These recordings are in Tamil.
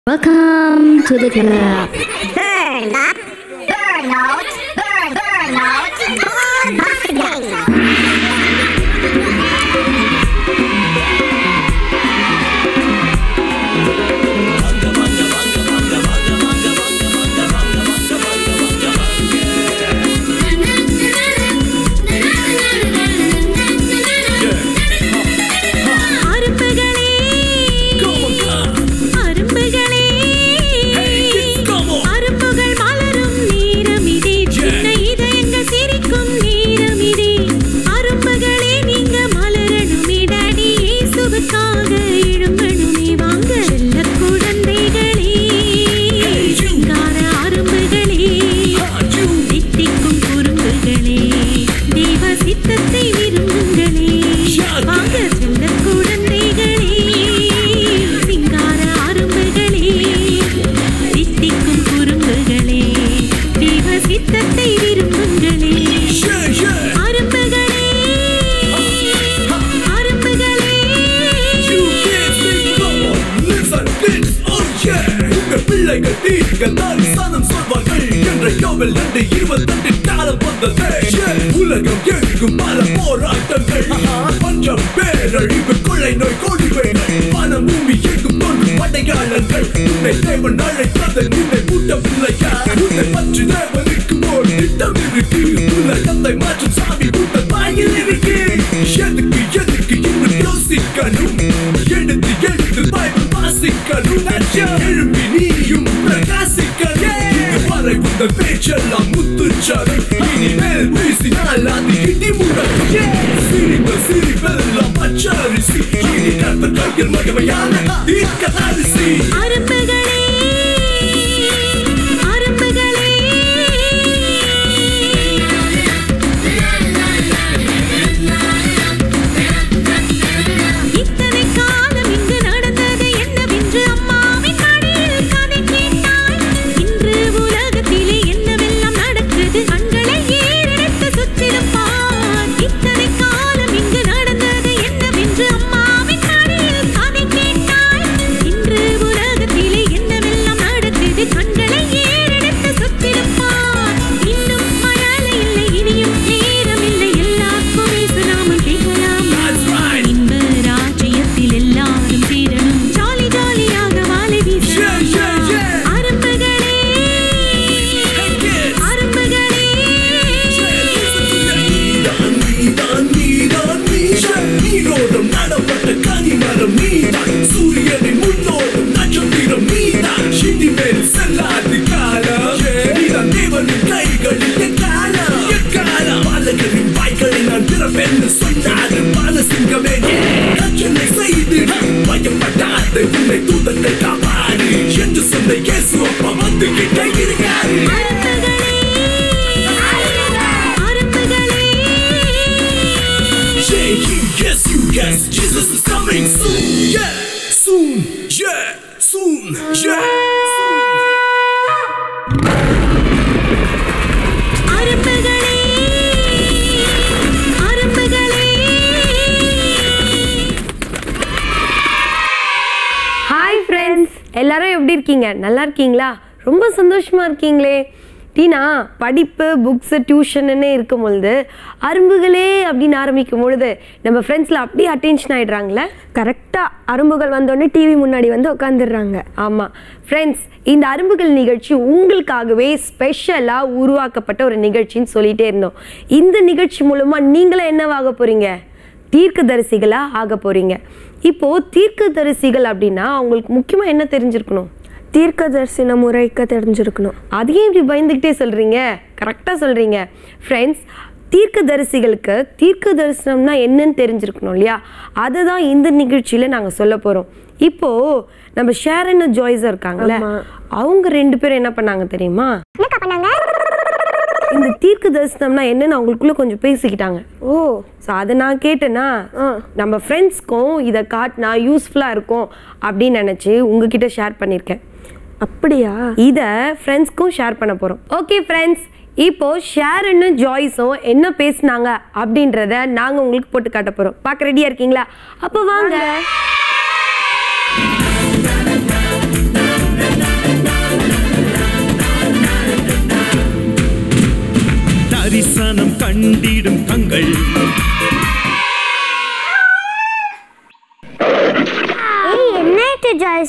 Welcome to the club. Burn up, burn out, burn, burn out. Come on, Buster அரும்புகளே அரும்புகளே அரும்புகள் மலரும் நேரமிதே சின்ன இதயங்கள் சிரிக்கும் நேரமிதே அரும்புகளே நீங்க மலரணுமே டாடி இயேசுவுக்காக எழும்பணுமே வாங்க செல்ல குழந்தைகளே சிங்கார அரும்புகளே தித்திக்கும் குறும்புகளே தேவ சித்தத்தை விரும்புங்களே வாங்க செல்ல குழந்தைகளே சிங்கார அரும்புகளே தித்திக்கும் குறும்புகளே தேவ சித்தத்தை விரும்புங்களே அரும்புகளே அரும்புகளே பிள்ளைகள் தீர்கள் தான் சனம் சொல்வார்கள் என்ற யோவில் ரெண்டு இருபத்தெட்டு காலம் வந்ததே உலகம் எங்கும் பல போராட்டங்கள் பஞ்சம் பேரழிவு கொள்ளை நோய் கொடிவைகள் பணம் பூமி எங்கும் தோன்றும் படையாளர்கள் உன்னை தேவன் அழைக்காத நின்னை கூட்டவில்லையா உன்னை பற்றி தேவனுக்கு ஓர் திட்டம் இருக்கு உலகத்தை மாற்றும் சாமி கூட்ட வாயில் இருக்கு எதுக்கு எதுக்கு இன்னும் யோசிக்கணும் எடுத்து எடுத்து பைபிள் வாசிக்கணும் எழும்பி நீயும் பிரகாசிக்கணும் இதுவரை உங்கள் பேச்செல்லாம் முத்துச்சரம் இனிமேல் பேசினால் அது இடி முழக்கம் சிரிப்பு சிரிப்பெல்லாம் பச்சரிசி இனி கத்த கையில் மகிமையான தீர்க்க அரிசி அரும்புகளே அரும்புகளே இத்தனை காலம் இங்கு நடந்தது என்னவென்று அம்மாவின் மடியில் கதை கேட்டாய் இன்று உலகத்திலே என்னவெல்லாம் நடக்குது கண்களை ஏறெடுத்து சுற்றிலும் பார் இத்தனை காலம் இங்கு நடந்தது என்னவென்று அம்மாவின் மடியில் கதை கேட்டாய் இன்று உலகத்திலே என்னவெல்லாம் நடக்குது கண்களை ஏறெடுத்து சுற்றிலும் பார் இன்னும் மழலை இல்லை இனியும் நேரம் இல்லை எல்லாருக்கும் இயேசுநாமம் கேட்கலாம் That's right. இன்ப ராஜ்யத்தில் எல்லாரும் சேரணும் ஜாலி ஜாலியாக வாழை Yeah, yeah, yeah. அரும்புகளே kids. அரும்புகளே நீதான், நீதான், நீதான், நீதான். நீரோடும் நடப்பட்ட கனிமரம் நீதான். சூரியனின் முன்னோடும் நட்சத்திரம் நீதான். இனிமேல் செல்லாது காலம். நீதான் தேவனின் கைகளில் எக்காலம். எக்காலம். பாலகரின் வாய்களில் நான் பிறப்பேன்னு சொன்னாரு பாலசிங்கமே. கர்ச்சனை செய்து பயப்படாத உன்னை தூதர்கள் காப்பாரு என்று சொன்ன இயேசு அப்பா வந்து கிட்ட இருக்காரு அரும்புகளே அரும்புகளே Yeah, you, yes, you, yes, Jesus is coming soon. Yeah, soon. Yeah, soon. Yeah, soon. அரும்புகளே அரும்புகளே ஹாய் ஃப்ரெண்ட்ஸ் எல்லாரும் எப்படி இருக்கீங்க நல்லா இருக்கீங்களா ரொம்ப சந்தோஷமா இருக்கீங்களே டீனா படிப்பு புக்ஸு டியூஷன்னு இருக்கும் பொழுது அரும்புகளே அப்படின்னு ஆரம்பிக்கும் பொழுது நம்ம ஃப்ரெண்ட்ஸில் அப்படியே அட்டென்ஷன் ஆயிடுறாங்களே கரெக்டாக அரும்புகள் வந்தோடனே டிவி முன்னாடி வந்து உட்காந்துடுறாங்க ஆமாம் ஃப்ரெண்ட்ஸ் இந்த அரும்புகள் நிகழ்ச்சி உங்களுக்காகவே ஸ்பெஷலாக உருவாக்கப்பட்ட ஒரு நிகழ்ச்சின்னு சொல்லிட்டே இருந்தோம் இந்த நிகழ்ச்சி மூலமாக நீங்களே என்னவாக போகிறீங்க தீர்க்கதரிசிகளாக ஆக போகிறீங்க இப்போது தீர்க்கதரிசிகள் அப்படின்னா அவங்களுக்கு முக்கியமாக என்ன தெரிஞ்சிருக்கணும் தீர்க்க தரிசன முறைக்க தெரிஞ்சிருக்கணும் அதையும் இப்படி பயந்துக்கிட்டே சொல்கிறீங்க கரெக்டாக சொல்கிறீங்க ஃப்ரெண்ட்ஸ் தீர்க்கதரிசிகளுக்கு தீர்க்க தரிசனம்னா என்னன்னு தெரிஞ்சிருக்கணும் இல்லையா அதை தான் இந்த நிகழ்ச்சியில் நாங்கள் சொல்ல போகிறோம் இப்போது நம்ம ஷேரன் ஜாய்ஸா இருக்காங்கல்ல ஆமா. அவங்க ரெண்டு பேரும் என்ன பண்ணாங்க தெரியுமா என்னக்கா பண்ணாங்க இந்த தீர்க்க தரிசனம்னா என்னன்னு அவங்களுக்குள்ள கொஞ்சம் பேசிக்கிட்டாங்க ஓ ஸோ அதை நான் கேட்டேன்னா ஆ. நம்ம ஃப்ரெண்ட்ஸ்க்கும் இதை காட்டினா யூஸ்ஃபுல்லாக இருக்கும் அப்படின்னு நினச்சி உங்ககிட்ட ஷேர் பண்ணியிருக்கேன் அப்படியா இதை ஃப்ரெண்ட்ஸ்க்கும் ஷேர் பண்ண போகிறோம் ஓகே ஃப்ரெண்ட்ஸ் இப்போ ஷேரன்னு ஜாய்ஸும் என்ன பேசுனாங்க அப்படின்றத நாங்கள் உங்களுக்கு போட்டு காட்ட போகிறோம் பார்க்க ரெடியாக இருக்கீங்களா அப்போ வாங்க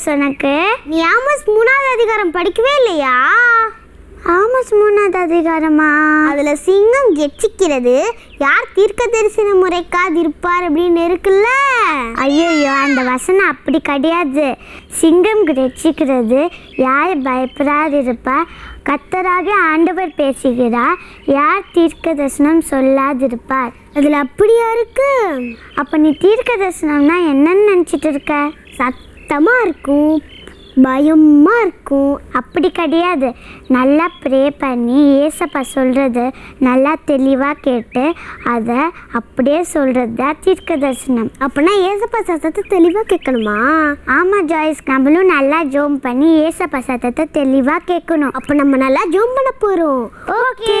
ஜாய்ஸ் உனக்கு நீ ஆமஸ் மூணாவது அதிகாரம் படிக்கவே இல்லையா ஆமஸ் மூணாவது அதிகாரமா அதுல சிங்கம் கெச்சிக்கிறது யார் தீர்க்க தரிசன முறைக்காதிருப்பார் அப்படின்னு இருக்குல்ல ஐயோ அந்த வசனம் அப்படி கிடையாது சிங்கம் கெச்சிக்கிறது யார் பயப்படாது இருப்பார் கத்தராக ஆண்டவர் பேசுகிறார் யார் தீர்க்க தரிசனம் சொல்லாதிருப்பார் அதுல அப்படியா இருக்கு அப்ப நீ தீர்க்க தரிசனம்னா என்னன்னு நினைச்சிட்டு இருக்க சத்தமா இருக்கும் பயமா இருக்கும் அப்படி கிடையாது நல்லா ப்ரே பண்ணி ஏசப்பா சொல்கிறது நல்லா தெளிவாக கேட்டு அதை அப்படியே சொல்கிறது தான் தீர்க்க தரிசனம் அப்படின்னா ஏசப்பா சத்தத்தை தெளிவாக கேட்கணுமா ஆமாம் ஜாய்ஸ் நம்மளும் நல்லா ஜோம் பண்ணி ஏசப்பா சத்தத்தை தெளிவாக கேட்கணும் அப்போ நம்ம நல்லா ஜோம் பண்ண போகிறோம் ஓகே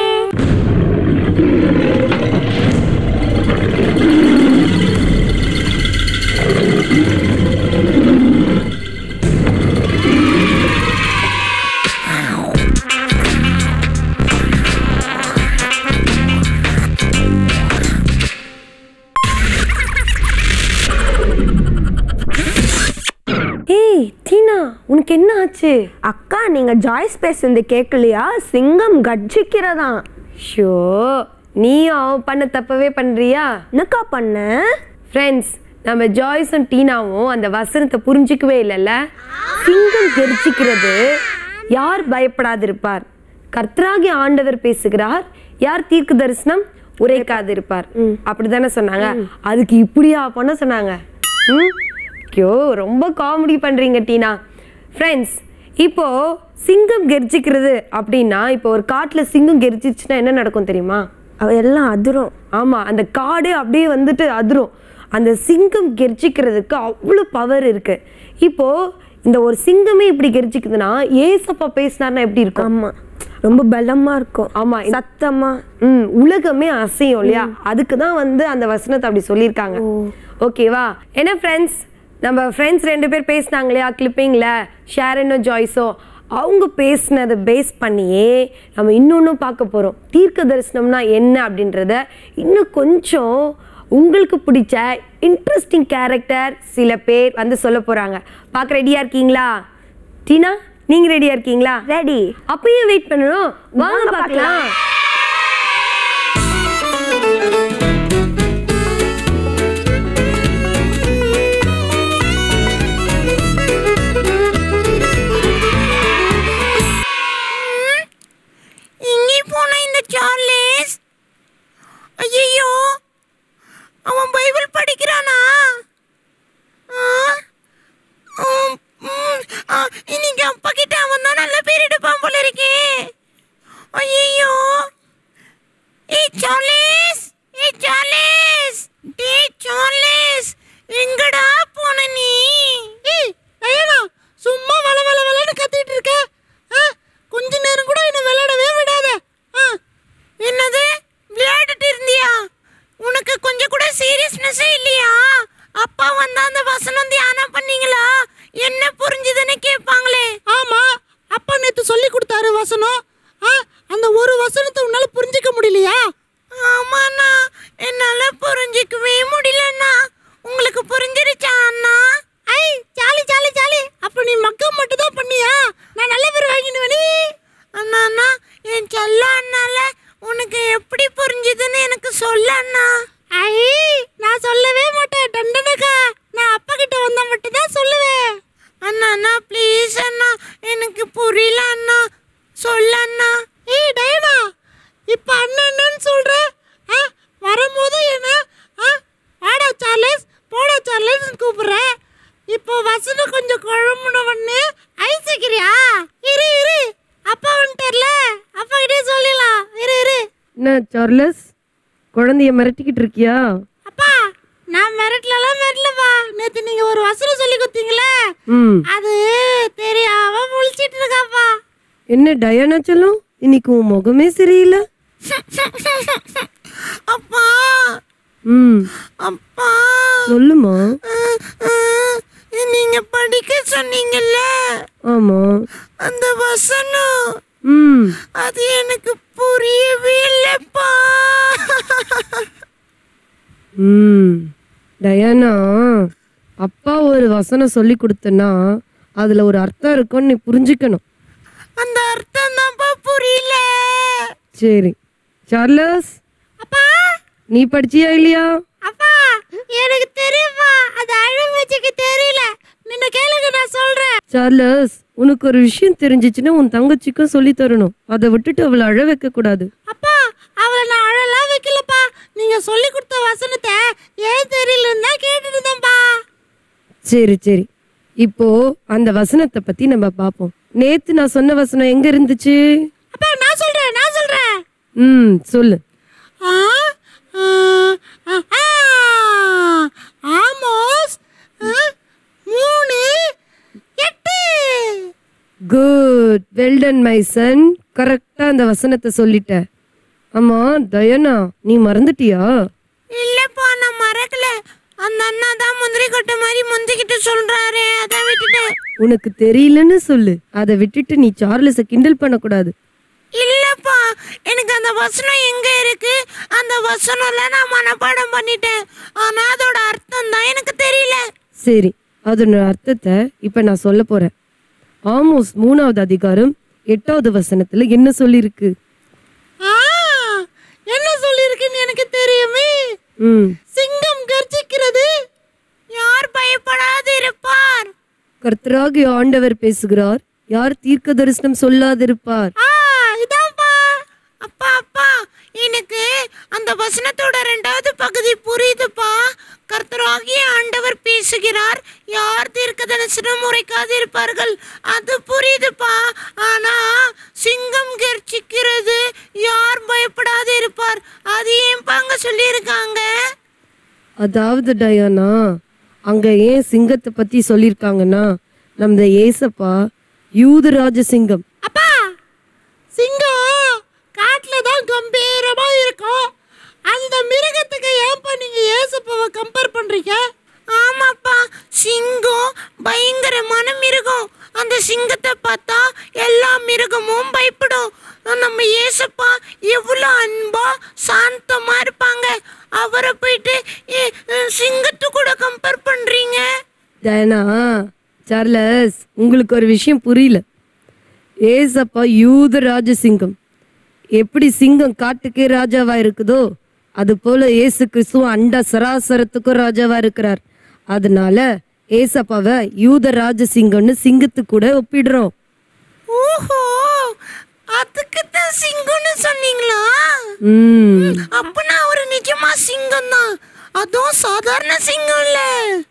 ஏய் டீனா உனக்கு என்ன ஆச்சு அக்கா நீங்க ஜாய்ஸ் பேசுறது கேட்கலையா சிங்கம் கர்ஜிக்கிறதா ஷோ நீயும் பண்ண தப்பவே பண்றியா என்னக்கா பண்ண ஃப்ரெண்ட்ஸ் நம்ம ஜாய்ஸும் டீனாவும் அந்த வசனத்தை புரிஞ்சிக்கவே இல்லைல்ல சிங்கம் கெரிச்சிக்கிறது யார் பயப்படாதிருப்பார் கர்த்தராகி ஆண்டவர் பேசுகிறார் யார் தீர்க்க தரிசனம் உரைக்காதிருப்பார் அப்படிதானே சொன்னாங்க அதுக்கு இப்படியா பண்ண சொன்னாங்க ம் ஐயோ ரொம்ப காமெடி பண்றீங்க டீனா ஃப்ரெண்ட்ஸ் இப்போ சிங்கம் கெரிச்சிக்கிறது அப்படின்னா இப்போ ஒரு காட்டுல சிங்கம் கெரிச்சிச்சுன்னா என்ன நடக்கும் தெரியுமா அவ எல்லாம் அதிரும் ஆமா அந்த காடு அப்படியே வந்துட்டு அதிரும் அந்த சிங்கம் கெர்ச்சிக்கிறதுக்கு அவ்வளோ பவர் இருக்கு இப்போ இந்த ஒரு சிங்கமே இப்படி கெர்ச்சிக்குதுன்னா ஏசப்பா பேசினார்னா எப்படி இருக்கும் ஆமா ரொம்ப பலமா இருக்கும் ஆமா இந்த- சத்தமா ம் உலகமே அசையும் இல்லையா அதுக்கு தான் வந்து அந்த வசனத்தை அப்படி சொல்லியிருக்காங்க ஓகேவா என்ன ஃப்ரெண்ட்ஸ் நம்ம ஃப்ரெண்ட்ஸ் ரெண்டு பேர் பேசினாங்க இல்லையா கிளிப்பிங்கில் ஷேரனோ ஜாய்ஸோ அவங்க பேசினதை பேஸ் பண்ணியே நம்ம இன்னொன்றும் பார்க்க போகிறோம் தீர்க்க தரிசனம்னா என்ன அப்படின்றத இன்னும் கொஞ்சம் உங்களுக்கு பிடிச்ச இன்ட்ரெஸ்டிங் கேரக்டர் சில பேர் வந்து சொல்ல போகிறாங்க பார்க்க ரெடியாக இருக்கீங்களா டீனா நீங்கள் ரெடியாக இருக்கீங்களா ரெடி அப்பயே வெயிட் பண்ணணும் வாங்க வாங்க பார்க்கலாம் எங்கே போன இந்த சார்லஸ் ஐயோ அவன் பைபிள் படிக்கிறானா ஆ? உம், உம், ஆ, இன்னைக்கு அப்பா கிட்ட அவன் தான் நல்ல பேர் எடுப்பான் போல இருக்கே ஐயோ ஏய் சார்லஸ் ஏய் சார்லஸ் டேய் சார்லஸ் எங்கடா போன நீ ஏய் டயனா சும்மா வள வள வளன்னு கத்திட்டு இருக்க ஆ, கொஞ்ச நேரம் கூட என்ன விளையாடவே விடாத ஆ, என்னது விளையாடிட்டு இருந்தியா உனக்கு கொஞ்சம் கூட சீரியஸ்னஸே இல்லையா அப்பா வந்தா அந்த வசனம் தியானம் பண்ணீங்களா என்ன புரிஞ்சுதுன்னு கேட்பாங்களே ஆமா அப்பா நேத்து சொல்லி கொடுத்தாரு வசனம் அந்த ஒரு வசனத்தை உன்னால புரிஞ்சிக்க முடியலையா ஆமாண்ணா என்னால புரிஞ்சிக்கவே முடியலண்ணா உங்களுக்கு புரிஞ்சிருச்சா அண்ணா ஐ ஜாலி ஜாலி ஜாலி அப்ப நீ மக்கள் மட்டும் தான் பண்ணியா நான் நல்ல பேர் வாங்கிடுவேனே அண்ணா அண்ணா என் செல்ல அண்ணால உனக்கு எப்படி புரிஞ்சுதுன்னு எனக்கு சொல்ல அண்ணா ஐ நான் சொல்லவே மாட்டேன் டண்டனக்கா நான் அப்பா கிட்ட வந்தா மட்டும் தான் சொல்லுவேன் அண்ணா அண்ணா ப்ளீஸ் அண்ணா எனக்கு புரியல அண்ணா சொல்ல அண்ணா ஏய் டயனா இப்ப அண்ணன் அண்ணன்னு சொல்ற ஆ, வரும்போது என்ன ஆ, வாடா சார்லஸ் போடா சார்லஸ் கூப்பிடுற இப்போ வசனம் கொஞ்சம் குழம்புன உடனே ஐசிக்கிறியா இரு இரு அப்பா வந்துட்டார்ல அப்பா கிட்டே சொல்லிடலாம் இரு இரு என்ன சார்லஸ் குழந்தைய மிரட்டிக்கிட்டு இருக்கியா அப்பா நான் மிரட்டலாம் மிரட்டலப்பா நேத்து நீங்க ஒரு வசனம் சொல்லி கொடுத்தீங்களே ம் அது தெரியாம முழிச்சிட்டு இருக்காப்பா என்ன டயானா சொல்லும் இன்னைக்கு உன் முகமே சரியில்லை அப்பா ம் அப்பா சொல்லுமா அஹ், அஹ், நீங்க படிக்க சொன்னீங்கல்ல ஆமா அந்த வசனம் ம் அது எனக்கு புரியவே இல்லப்பா ம் டயானா அப்பா ஒரு வசனம் சொல்லி கொடுத்தனா அதுல ஒரு அர்த்தம் இருக்கும்னு நீ புரிஞ்சுக்கணும் அந்த அர்த்தம் தான்ப்பா புரியல சரி சார்லஸ் அப்பா நீ படிச்சியா இல்லையா அப்பா எனக்கு தெரியுமா அது அழுமச்சிக்கு தெரியல நின்ன கேளுங்க நான் சொல்றேன் சார்லஸ் உனக்கு ஒரு விஷயம் தெரிஞ்சிச்சுன்னா உன் தங்கச்சிக்கும் சொல்லி தரணும் அதை விட்டுட்டு அவளை அழ வைக்க கூடாது அப்பா அவளை நான் அழலாம் வைக்கலப்பா நீங்க சொல்லி கொடுத்த வசனத்தை ஏன் தெரியலன்னு தான் கேட்டுட்டு இருந்தேன்ப்பா சரி சரி இப்போ அந்த வசனத்தை பத்தி நம்ம பார்ப்போம் நேத்து நான் சொன்ன வசனம் எங்க இருந்துச்சு அப்பா நான் சொல்றேன் நான் சொல்றேன் ம் சொல்லு ஆ, ஆ, ஆ, ஆ. ஆமோஸ் ஆ, மூணு எட்டு குட் வெல்டன் மை சன் கரெக்டா அந்த வசனத்தை சொல்லிட்ட ஆமா தயனா நீ மறந்துட்டியா இல்லப்பா நான் மறக்கல அந்த அண்ணா தான் முந்திரி கொட்டை மாதிரி முந்திக்கிட்டு சொல்றாரு அதான் விட்டுட்டேன் உனக்கு தெரியலன்னு சொல்லு அதை விட்டுட்டு நீ சார்லஸை கிண்டல் பண்ணக்கூடாது இல்லப்பா எனக்கு அந்த வசனம் எங்க இருக்கு அந்த வசனம்ல நான் மனப்பாடம் பண்ணிட்டேன் ஆனா அதோட அர்த்தம் தான் எனக்கு தெரியல சரி அதோட அர்த்தத்தை இப்ப நான் சொல்ல போறேன் ஆமோஸ் மூணாவது அதிகாரம் எட்டாவது வசனத்துல என்ன சொல்லியிருக்கு ஆ, என்ன சொல்லியிருக்குன்னு எனக்கு தெரியுமே ம் சிங்கம் கர்ஜிக்கிறது யார் பயப்படாது இருப்பார் கர்த்தராகிய ஆண்டவர் பேசுகிறார் யார் தீர்க்க தரிசனம் சொல்லாதிருப்பார் ஆ இதான்ப்பா அப்பா அப்பா எனக்கு அந்த வசனத்தோட ரெண்டாவது பகுதி புரியுதுப்பா கர்த்தராகிய ஆண்டவர் பேசுகிறார் யார் தீர்க்க தரிசனம் உரைக்காதிருப்பார்கள் அது புரியுதுப்பா ஆனா சிங்கம் கர்ச்சிக்கிறது யார் பயப்படாது இருப்பார் அது ஏன் பாங்க சொல்லியிருக்காங்க அதாவது டயானா அங்க ஏன் சிங்கத்தை பத்தி சொல்லியிருக்காங்கன்னா நம்ம ஏசப்பா யூதராஜ சிங்கம் அப்பா சிங்கம் காட்டுல தான் கம்பீரமா இருக்கும் அந்த மிருகத்துக்கு ஏன்பா நீங்க ஏசப்பாவை கம்பேர் பண்றீங்க ஆமாப்பா சிங்கம் பயங்கரமான மிருகம் அந்த சிங்கத்தை பார்த்தா எல்லா மிருகமும் பயப்படும் நம்ம ஏசப்பா எவ்வளோ அன்பா சாந்தமா இருப்பாங்க அவரை போயிட்டு ஏ, சிங்கத்து கூட கம்பேர் பண்றீங்க டயானா சார்லஸ் உங்களுக்கு ஒரு விஷயம் புரியல ஏசப்பா யூதராஜ சிங்கம் எப்படி சிங்கம் காட்டுக்கே ராஜாவா இருக்குதோ அது போல ஏசு கிறிஸ்துவ அண்ட சராசரத்துக்கும் ராஜாவா இருக்கிறார் அதனால ஏசப்பாவை யூத ராஜ சிங்கம்னு சிங்கத்துக்கு கூட ஒப்பிடுறோம் ஓஹோ அதுக்கு தான் சிங்கம்னு சொன்னீங்களா ம் அப்பனா ஒரு நிஜமா சிங்கம் தான் அதுவும் சாதாரண சிங்கம் இல்ல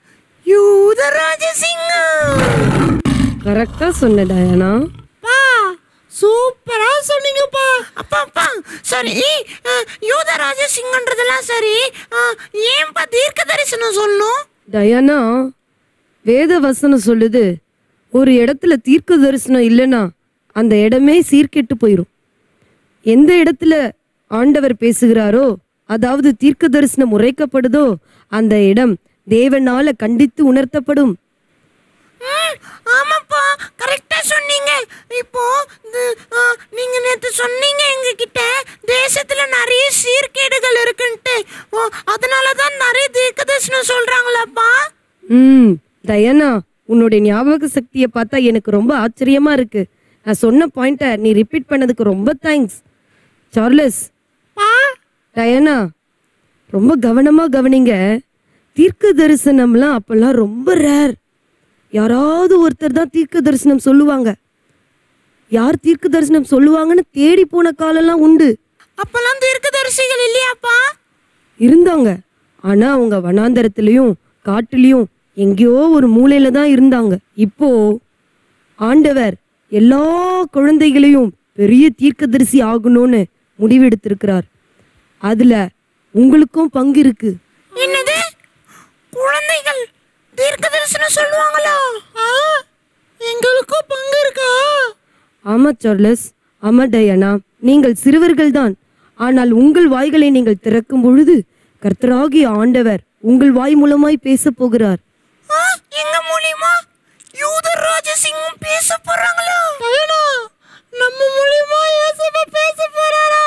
யூதராஜ சிங்கம் கரெக்டா சொன்ன டயானா பா சூப்பரா சொன்னீங்கப்பா அப்பா அப்பா சரி அஹ், யூதராஜ சிங்கன்றதெல்லாம் சரி அஹ், ஏன்பா தீர்க்க தரிசனம் சொல்லணும் டயானா வேத வசனம் சொல்லுது ஒரு இடத்துல தீர்க்க தரிசனம் இல்லைன்னா அந்த இடமே சீர்கெட்டு போயிடும் எந்த இடத்துல ஆண்டவர் பேசுகிறாரோ அதாவது தீர்க்க தரிசனம் உரைக்கப்படுதோ அந்த இடம் தேவனால கண்டித்து உணர்த்தப்படும் ம், ஆமாப்பா கரெக்டா சொன்னீங்க இப்போ இது, ஆ, நீங்க நேத்து சொன்னீங்க எங்ககிட்ட தேசத்துல நிறைய சீர்கேடுகள் இருக்குன்ட்டு ஓ, அதனாலதான் நிறைய தீர்க்கதர்சனம் சொல்றாங்களாப்பா ம் டயானா உன்னுடைய ஞாபக சக்தியை பார்த்தா எனக்கு ரொம்ப ஆச்சரியமா இருக்கு நான் சொன்ன பாயிண்ட்டை நீ ரிப்பீட் பண்ணதுக்கு ரொம்ப தேங்க்ஸ் சார்லஸ் பா டயனா ரொம்ப கவனமா கவனிங்க தீர்க்க தரிசனம்லாம் அப்பெல்லாம் ரொம்ப ரேர் யாராவது ஒருத்தர் தான் தீர்க்க தரிசனம் சொல்லுவாங்க யார் தீர்க்க தரிசனம் சொல்லுவாங்கன்னு தேடி போன காலம்லாம் உண்டு அப்பெல்லாம் தீர்க்கதரிசிகள் இல்லையாப்பா இருந்தாங்க ஆனா அவங்க வனாந்தரத்திலையும் காட்டுலயும் எங்கேயோ ஒரு மூலையில தான் இருந்தாங்க இப்போ ஆண்டவர் எல்லா குழந்தைகளையும் பெரிய தீர்க்கதரிசி ஆகணும்னு முடிவெடுத்திருக்கிறார் அதுல உங்களுக்கும் பங்கு இருக்கு என்னது குழந்தைகள் தீர்க்கதரிசனம் சொல்லுவாங்களா ஆ, எங்களுக்கும் பங்கு இருக்கா ஆமா சார்லஸ் ஆமா டயானா நீங்கள் சிறுவர்கள்தான் ஆனால் உங்கள் வாய்களை நீங்கள் திறக்கும் பொழுது கர்த்தராகிய ஆண்டவர் உங்கள் வாய் மூலமாய் பேசப் போகிறார் ஆ, எங்க மூலியமா யூதர் ராஜசிங்கம் பேச போறாங்களா நம்ம மூலியமா இயேசுவ பேச போறாரா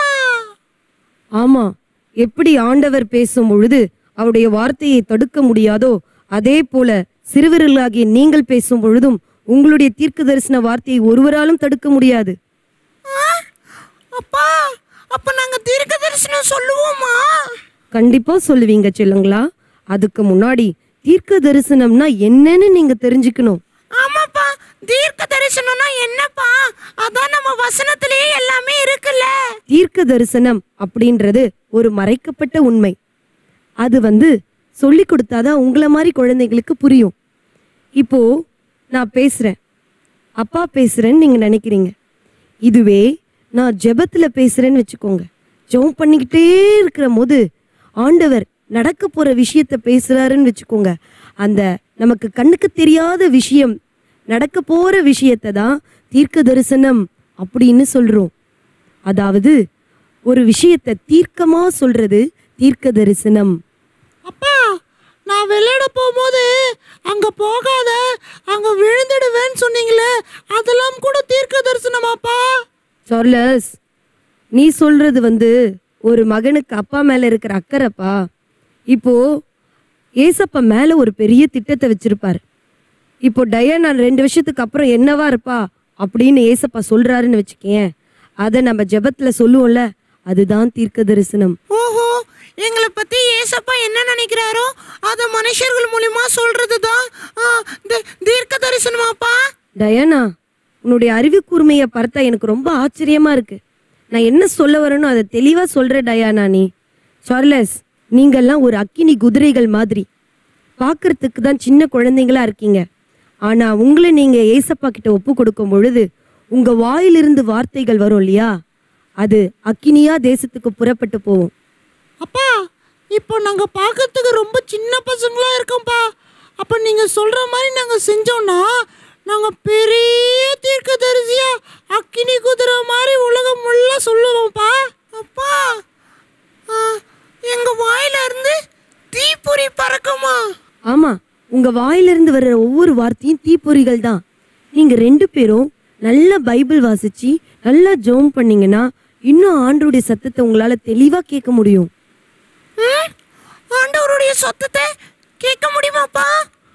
ஆமா எப்படி ஆண்டவர் பேசும் பொழுது அவருடைய வார்த்தையை தடுக்க முடியாதோ அதே போல சிறுவர்களாகிய நீங்கள் பேசும் பொழுதும் உங்களுடைய தீர்க்க தரிசன வார்த்தையை ஒருவராலும் தடுக்க முடியாது அப்பா அப்ப நாங்க தீர்க்க தரிசனம் சொல்லுவோமா கண்டிப்பா சொல்லுவீங்க செல்லுங்களா அதுக்கு முன்னாடி தீர்க்க தரிசனம்னா என்னன்னு நீங்க தெரிஞ்சுக்கணும் ஆமாப்பா தீர்க்க தரிசனம்னா என்னப்பா அதான் நம்ம வசனத்திலேயே எல்லாமே இருக்குல்ல தீர்க்க தரிசனம் அப்படின்றது ஒரு மறைக்கப்பட்ட உண்மை அது வந்து சொல்லி கொடுத்தாதான் உங்களை மாதிரி குழந்தைங்களுக்கு புரியும் இப்போ நான் பேசுறேன் அப்பா பேசுறேன்னு நீங்க நினைக்கிறீங்க இதுவே நான் ஜெபத்துல பேசுறேன்னு வச்சுக்கோங்க ஜெபம் பண்ணிக்கிட்டே இருக்கிற போது ஆண்டவர் நடக்க போற விஷயத்த பேசுறாருன்னு வச்சுக்கோங்க அந்த நமக்கு கண்ணுக்கு தெரியாத விஷயம் நடக்க போற விஷயத்தை தான் தீர்க்க தரிசனம் அப்படின்னு சொல்றோம் அதாவது ஒரு விஷயத்தை தீர்க்கமா சொல்றது தீர்க்க தரிசனம் அப்பா நான் விளையாட போகும்போது அங்க போகாத அங்க விழுந்துடுவேன்னு சொன்னீங்களே அதெல்லாம் கூட தீர்க்க தரிசனமாப்பா சார்லஸ் நீ சொல்றது வந்து ஒரு மகனுக்கு அப்பா மேல இருக்கிற அக்கறைப்பா இப்போ ஏசப்பா மேல ஒரு பெரிய திட்டத்தை வச்சிருப்பாரு இப்போ டயானா ரெண்டு வருஷத்துக்கு அப்புறம் என்னவா இருப்பா அப்படின்னு ஏசப்பா சொல்றாருன்னு வச்சுக்கேன் அதை நம்ம ஜெபத்துல சொல்லுவோம்ல அதுதான் தீர்க்க தரிசனம் ஓஹோ எங்களை பத்தி ஏசப்பா என்ன நினைக்கிறாரோ அத மனுஷர்கள் மூலியமா சொல்றதுதான் ஆ, தி- தீர்க்க தரிசனமாப்பா டயானா உன்னுடைய அறிவு கூர்மையை பார்த்தா எனக்கு ரொம்ப ஆச்சரியமா இருக்கு நான் என்ன சொல்ல வரேனோ அதை தெளிவா சொல்ற டயானா நீ சார்லஸ் நீங்கெல்லாம் ஒரு அக்கினி குதிரைகள் மாதிரி பார்க்கறதுக்கு தான் சின்ன குழந்தைங்களா இருக்கீங்க ஆனா உங்களை நீங்க ஏசப்பா கிட்ட ஒப்பு கொடுக்கும் பொழுது உங்க வாயிலிருந்து வார்த்தைகள் வரும் இல்லையா அது அக்கினியா தேசத்துக்கு புறப்பட்டு போகும் அப்பா இப்போ நாங்க பார்க்கறதுக்கு ரொம்ப சின்ன பசங்களா இருக்கோம்ப்பா அப்ப நீங்க சொல்ற மாதிரி நாங்க செஞ்சோம்னா நாங்க பெரிய தீர்க்கதரிசியா அக்கினி குதிரை மாதிரி உலகம் முள்ள சொல்லுவோம்ப்பா அப்பா ஆ, எங்க வாயில இருந்து தீப்பொறி பறக்குமா ஆமா உங்க வாயிலிருந்து வர்ற ஒவ்வொரு வார்த்தையும் தீப்பொறிகள் தான் நீங்க ரெண்டு பேரும் நல்ல பைபிள் வாசிச்சு நல்லா ஜெபம் பண்ணீங்கன்னா இன்னும் ஆண்டருடைய சத்தத்தை உங்களால தெளிவா கேட்க முடியும் ம்? ஆண்டவருடைய சத்தத்தை கேட்க முடியுமாப்பா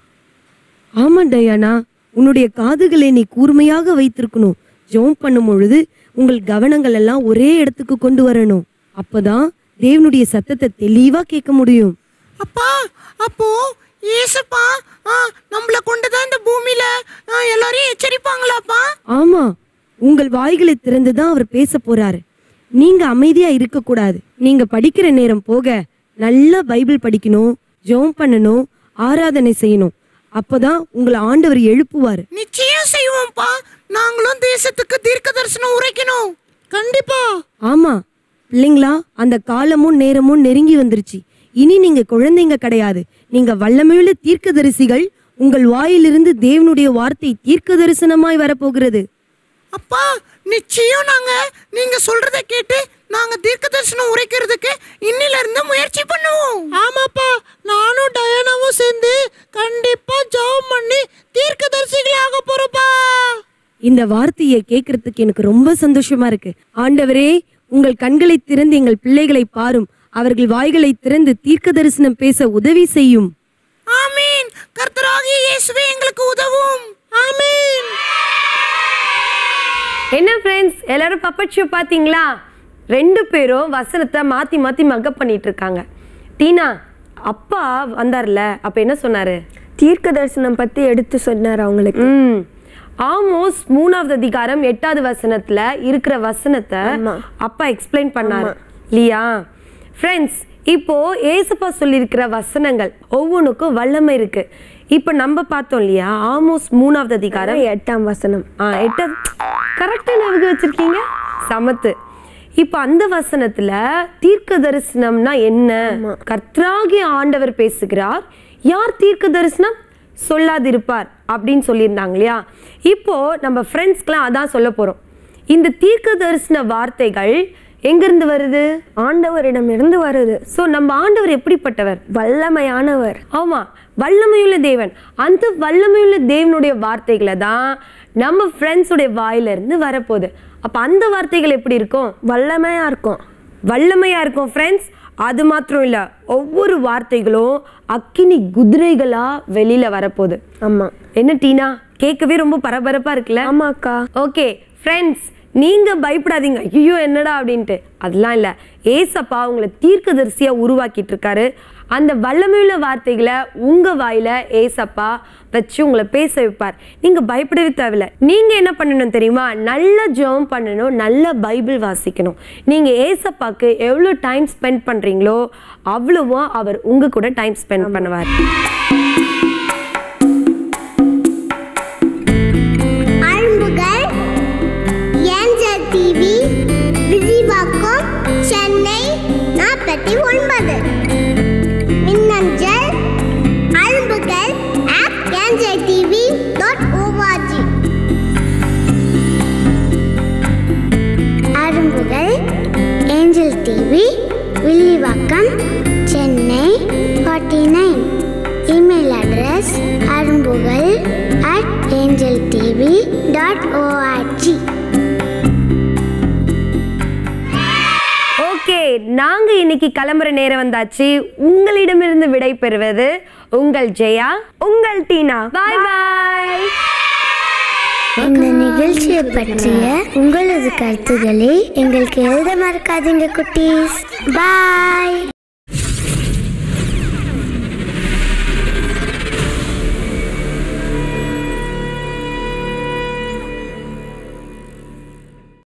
ஆமா டயானா உன்னுடைய காதுகளை நீ கூர்மையாக வைத்திருக்கணும் ஜெபம் பண்ணும் பொழுது உங்கள் கவனங்கள் எல்லாம் ஒரே இடத்துக்கு கொண்டு வரணும் அப்பதான் தேவனுடைய சத்தத்தை தெளிவா கேட்க முடியும் அப்பா அப்போ ஏசப்பா ஆ, நம்மள கொண்டுதான் இந்த பூமியில ஆ, எல்லாரையும் எச்சரிப்பாங்களாப்பா ஆமா உங்கள் வாய்களை திறந்து தான் அவர் பேச போறாரு நீங்க அமைதியா இருக்க கூடாது நீங்க படிக்கிற நேரம் போக நல்லா பைபிள் படிக்கணும் ஜெபம் பண்ணணும் ஆராதனை செய்யணும் அப்பதான் உங்களை ஆண்டவர் எழுப்புவார் நிச்சயம் செய்வோம்ப்பா நாங்களும் தேசத்துக்கு தீர்க்க தரிசனம் உரைக்கணும் கண்டிப்பா ஆமா பிள்ளைங்களா அந்த காலமும் நேரமும் நெருங்கி வந்துருச்சு இனி நீங்க குழந்தைங்க கிடையாது நீங்க வல்லமையுள்ள தீர்க்கதரிசிகள் உங்கள் வாயிலிருந்து தேவனுடைய வார்த்தை தீர்க்க தரிசனமாய் வரப்போகிறது அப்பா நிச்சயம் நாங்க நீங்க சொல்றத கேட்டு நாங்க தீர்க்க தரிசனம் உரைக்கிறதுக்கு இன்னில இருந்து முயற்சி பண்ணுவோம் ஆமாப்பா நானும் டயானாவும் சேர்ந்து கண்டிப்பா ஜெபம் பண்ணி தீர்க்க தரிசிகளாக போறோம்ப்பா இந்த வார்த்தையை கேட்கறதுக்கு எனக்கு ரொம்ப சந்தோஷமா இருக்கு ஆண்டவரே உங்கள் கண்களை திறந்து எங்கள் பிள்ளைகளை பாரும் அவர்கள் வாய்களை திறந்து தீர்க்க தரிசனம் பேச உதவி செய்யும் ஆமீன் கர்த்தராகிய இயேசுவே எங்களுக்கு உதவும் ஆமீன் என்ன ஃப்ரெண்ட்ஸ் எல்லாரும் பப்பட் ஷோ பார்த்தீங்களா ரெண்டு பேரும் வசனத்தை மாற்றி மாற்றி மக்கப் பண்ணிட்டு இருக்காங்க டீனா அப்பா வந்தார்ல அப்போ என்ன சொன்னாரு தீர்க்க தரிசனம் பத்தி எடுத்து சொன்னார் அவங்களுக்கு ம் ஆமோஸ் மூணாவது அதிகாரம் எட்டாவது வசனத்துல இருக்கிற வசனத்தை ஆமா. அப்பா எக்ஸ்பிளைன் பண்ணாரு இல்லையா ஃப்ரெண்ட்ஸ் இப்போ ஏசப்பா சொல்லியிருக்கிற வசனங்கள் ஒவ்வொன்றுக்கும் வல்லமை இருக்கு இப்போ நம்ம பார்த்தோம் இல்லையா ஆமோஸ் மூணாவது அதிகாரம் எட்டாம் வசனம் ஆ எட்டாவது கரெக்டாக ஞாபகம் வச்சிருக்கீங்க சமத்து இப்போ அந்த வசனத்துல தீர்க்க தரிசனம்னா என்ன கர்த்தராகிய ஆண்டவர் பேசுகிறார் யார் தீர்க்க தரிசனம் சொல்லாதிருப்பார் அப்படின்னு சொல்லியிருந்தாங்க இல்லையா இப்போ நம்ம ஃப்ரெண்ட்ஸ்க்குலாம் அதான் சொல்ல போறோம் இந்த தீர்க்க தரிசன வார்த்தைகள் எங்கிருந்து வருது ஆண்டவரிடம் இருந்து வருது ஸோ நம்ம ஆண்டவர் எப்படிப்பட்டவர் வல்லமையானவர் ஆமா வல்லமையுள்ள தேவன் அந்த வல்லமையுள்ள தேவனுடைய வார்த்தைகளை தான் நம்ம ஃப்ரெண்ட்ஸுடைய வாயில இருந்து வரப்போகுது அப்ப அந்த வார்த்தைகள் எப்படி இருக்கும் வல்லமையா இருக்கும் வல்லமையா இருக்கும் ஃப்ரெண்ட்ஸ் அது மாத்திரம் இல்லை ஒவ்வொரு வார்த்தைகளும் அக்கினி குதிரைகளா வெளியில வரப்போகுது ஆமா என்ன டீனா கேட்கவே ரொம்ப பரபரப்பா இருக்குல்ல ஆமாக்கா ஓகே ஃப்ரெண்ட்ஸ் நீங்க பயப்படாதீங்க ஐயோ என்னடா அப்படின்ட்டு அதெல்லாம் இல்லை ஏசப்பா உங்களை தீர்க்கதரிசியா உருவாக்கிட்டு இருக்காரு அந்த வல்லமையுள்ள வார்த்தைகளை உங்க வாயில ஏசப்பா வச்சு உங்களை பேச வைப்பார் நீங்க பயப்படவே தேவையில்ல நீங்க என்ன பண்ணணும் தெரியுமா நல்ல ஜெபம் பண்ணணும் நல்ல பைபிள் வாசிக்கணும் நீங்க ஏசப்பாக்கு எவ்வளோ டைம் ஸ்பெண்ட் பண்றீங்களோ அவ்வளவோ அவர் உங்க கூட டைம் ஸ்பெண்ட் பண்ணுவார் அரும்புகள் ஏஞ்சல் டிவி விரிவாக்கம் சென்னை நாற்பத்தி ஒன்பது மின்னஞ்சல் Arumbugal of Angel TV dot O R G Arumbugal Angel TV Villivakkam Chennai forty nine email address Arumbugal at Angel TV dot O R G okay நாங்க இன்னைக்கு கிளம்புற நேரம் வந்தாச்சு உங்களிடமிருந்து விடை பெறுவது உங்கள் ஜெயா உங்கள் டீனா பாய் பாய் இந்த நிகழ்ச்சியை பற்றிய உங்களது கருத்துக்களை எங்களுக்கு எழுத மறக்காதீங்க குட்டீஸ் பாய்